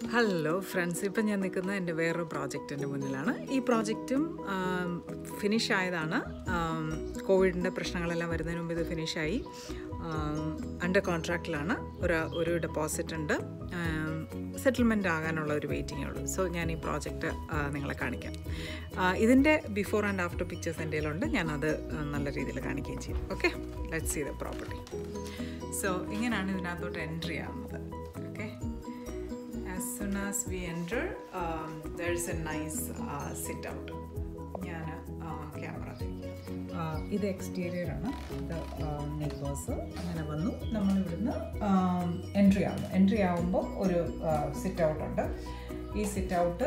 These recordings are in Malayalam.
ഹലോ ഫ്രണ്ട്സ് ഇപ്പം ഞാൻ നിൽക്കുന്നത് എൻ്റെ വേറൊരു പ്രോജക്റ്റിൻ്റെ മുന്നിലാണ് ഈ പ്രോജക്റ്റും ഫിനിഷ് ആയതാണ് കോവിഡിൻ്റെ പ്രശ്നങ്ങളെല്ലാം വരുന്നതിന് മുമ്പ് ഇത് ഫിനിഷായി അണ്ടർ കോൺട്രാക്റ്റിലാണ് ഒരു ഒരു ഡെപ്പോസിറ്റ് ഉണ്ട് സെറ്റിൽമെൻ്റ് ആകാനുള്ള ഒരു വെയിറ്റിംഗേ ഉള്ളൂ സോ ഞാൻ ഈ പ്രോജക്റ്റ് നിങ്ങളെ കാണിക്കാം ഇതിൻ്റെ ബിഫോർ ആൻഡ് ആഫ്റ്റർ പിക്ചേഴ്സ് എൻ്റെ കയ്യിലുണ്ട് ഞാനത് നല്ല രീതിയിൽ കാണിക്കുകയും ചെയ്യും okay let see the property so ഇങ്ങനെയാണ് ഇതിനകത്തോട്ട് എൻട്രി ആവുന്നത് okay as soon as we enter um, there's a nice uh, sit out ഞാൻ ക്യാമറ ഇത് എക്സ്റ്റീരിയർ ആണ് ഇത് നെയ്ബേഴ്സ് അങ്ങനെ വന്നു നമ്മൾ ഇവിടുന്ന് എൻട്രി ആവുന്നു എൻട്രി ആവുമ്പോൾ ഒരു സിറ്റ് ഔട്ട് ഉണ്ട് ഈ സിറ്റ് ഔട്ട്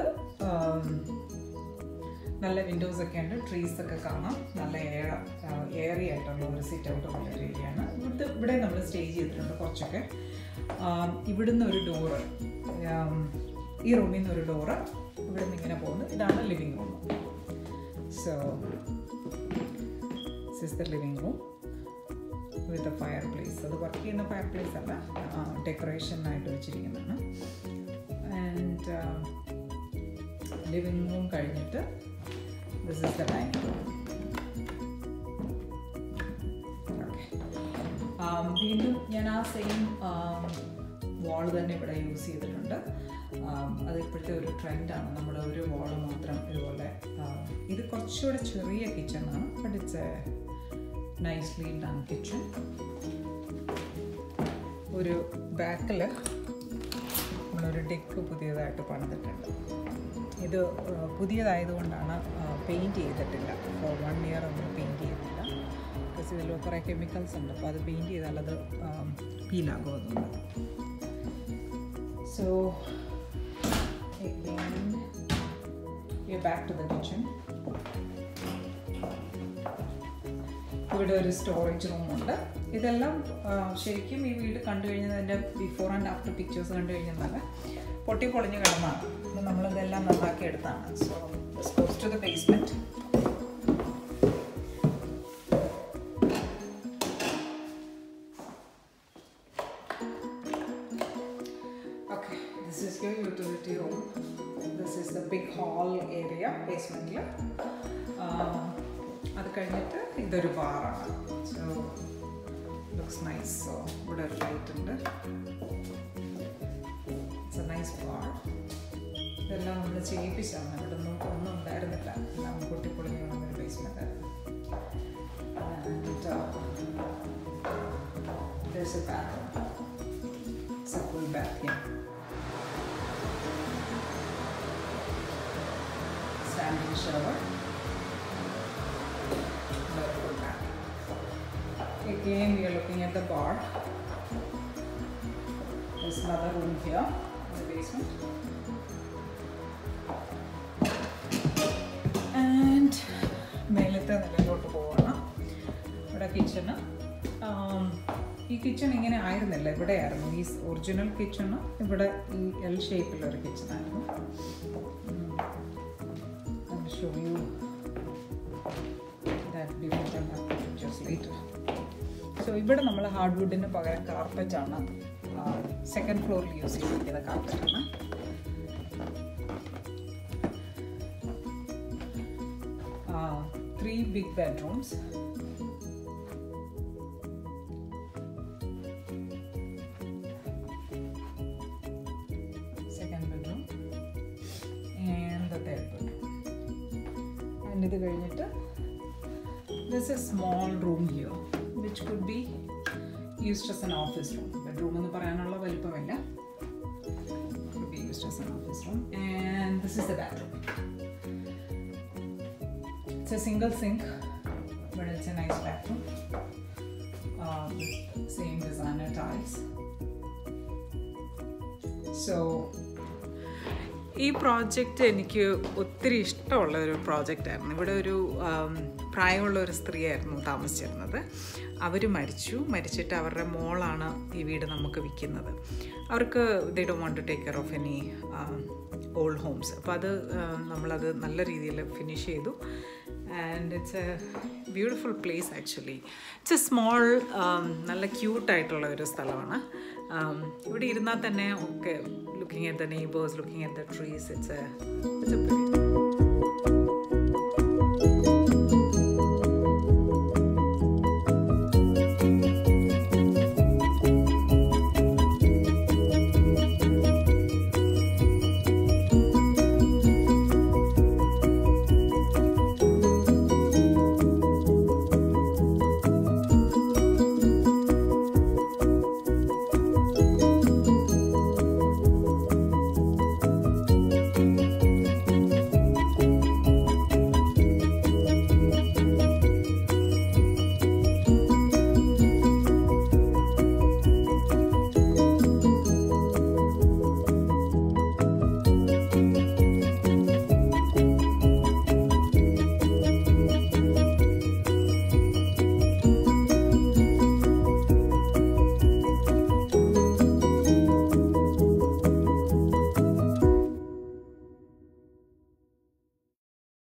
നല്ല വിൻഡോസ് ഒക്കെ ഉണ്ട് ട്രീസ് ഒക്കെ കാണാം നല്ല എയർ എയറി ആയിട്ടുള്ള ഒരു സിറ്റ് ഔട്ട് ഉള്ള ഒരു ഏരിയ ആണ് ഇവിടുത്തെ ഇവിടെ നമ്മൾ സ്റ്റേ ചെയ്തിട്ടുണ്ട് കുറച്ചൊക്കെ ഇവിടുന്ന് ഒരു ഡോറ് ഈ റൂമിൽ നിന്ന് ഒരു ഡോറ് ഇവിടെ നിന്ന് ഇങ്ങനെ പോകുന്നു ഇതാണ് living room so is the living room with a fire place അത് വർക്ക് ചെയ്യുന്ന ഫയർ പ്ലേസ് അല്ല ഡെക്കറേഷനായിട്ട് വെച്ചിരിക്കുന്നതാണ് ആൻഡ് ലിവിങ് റൂം കഴിഞ്ഞിട്ട് this is the dining room വീണ്ടും ഞാൻ ആ സെയിം വാൾ തന്നെ ഇവിടെ യൂസ് ചെയ്തിട്ടുണ്ട് അത് ഇപ്പോഴത്തെ ഒരു ട്രെൻഡാണ് നമ്മുടെ ഒരു വാൾ മാത്രം ഇതുപോലെ ഇത് കുറച്ചുകൂടെ ചെറിയ കിച്ചണാണ് but it's a nicely done kitchen ഒരു ബാക്കിൽ നമ്മളൊരു ഡെക്ക് പുതിയതായിട്ട് പണിതിട്ടുണ്ട് ഇത് പുതിയതായതുകൊണ്ടാണ് പെയിൻറ്റ് ചെയ്തിട്ടില്ല ഫോർ വൺ ഇയർ നമ്മൾ പെയിൻറ്റ് ചെയ്തില്ല ബിക്കോസ് ഇതിൽ കുറേ കെമിക്കൽസ് ഉണ്ട് അപ്പോൾ അത് പെയിൻറ്റ് ചെയ്താൽ അത് പീലാകും അതുകൊണ്ട് so again we are back to the kitchen ഇവിടെ ഒരു സ്റ്റോറേജ് റൂമുണ്ട് ഇതെല്ലാം ശരിക്കും ഈ വീട് കണ്ടു കഴിഞ്ഞാൽ അതിൻ്റെ ബിഫോർ ആൻഡ് ആഫ്റ്റർ പിക്ചേഴ്സ് കണ്ടു കഴിഞ്ഞാൽ പൊട്ടി പൊളിഞ്ഞ് കിടന്നാണ് ഇത് നമ്മളിതെല്ലാം നന്നാക്കി എടുത്താണ് so goes to the basement Okay, this is your utility room. This is the big hall area basementൽ അത് കഴിഞ്ഞിട്ട് ഇതൊരു ബാറാണ് സോ ലുക്സ് നൈസ് സോ ഇവിടെ ഒരു ലൈറ്റ് ഉണ്ട് ഇറ്റ്സ് എ നൈസ് ബാർ ഇതെല്ലാം നമ്മൾ ചെയ്യിപ്പിച്ചാണ് ഇവിടെ ഒന്നും ഒന്നും ഉണ്ടായിരുന്നില്ല എല്ലാം പൊട്ടിപ്പൊളിഞ്ഞ് കിടന്നൊരു ബേസ്മെൻ്റ് ആയിരുന്നു and there's a bathroom It's a full bath here. Standing shower. Another full bath. Again, we are looking at the bar. There's another room here in the basement. And മേലത്തെ നിലയിലോട്ട് പോവാണ് ഇവിടെ കിച്ചണ് ഈ കിച്ചൺ ഇങ്ങനെ ആയിരുന്നില്ല ഇവിടെ ആയിരുന്നു ഈ ഒറിജിനൽ കിച്ചണ് ഇവിടെ ഈ എൽ ഷേപ്പിലൊരു കിച്ചണായിരുന്നു show you that before pictures later so ഇവിടെ നമ്മൾ ഹാർഡ് വുഡിന് പകരം കാർപ്പറ്റാണ് സെക്കൻഡ് ഫ്ലോറിൽ യൂസ് ചെയ്തിരിക്കുന്ന കാർപ്പറ്റാണ് ത്രീ ബിഗ് ബെഡ്റൂംസ് ആൻഡ് ഇത് കഴിഞ്ഞിട്ട് this a small room here which could be used as an office room bedroom എന്ന് പറയാനുള്ള വലിപ്പമില്ല could be used as an office room and this is the bathroom it's a single sink but it's a nice bathroom uh, with same designer tiles so ഈ പ്രോജക്റ്റ് എനിക്ക് ഒത്തിരി ഇഷ്ടമുള്ള ഒരു പ്രോജക്റ്റായിരുന്നു ഇവിടെ ഒരു പ്രായമുള്ള ഒരു സ്ത്രീയായിരുന്നു താമസിച്ചിരുന്നത് അവർ മരിച്ചു മരിച്ചിട്ട് അവരുടെ മോളാണ് ഈ വീട് നമുക്ക് വിൽക്കുന്നത് അവർക്ക് they do want to take care of any old homes അപ്പോൾ അത് നമ്മളത് നല്ല രീതിയിൽ ഫിനിഷ് ചെയ്തു and it's a beautiful place actually it's a small നല്ല ക്യൂട്ടായിട്ടുള്ള ഒരു സ്ഥലമാണ് ഇവിടെ ഇരുന്നാൽ തന്നെ ഒക്കെ looking at the neighbors, looking at the trees. It's a, it's a pretty.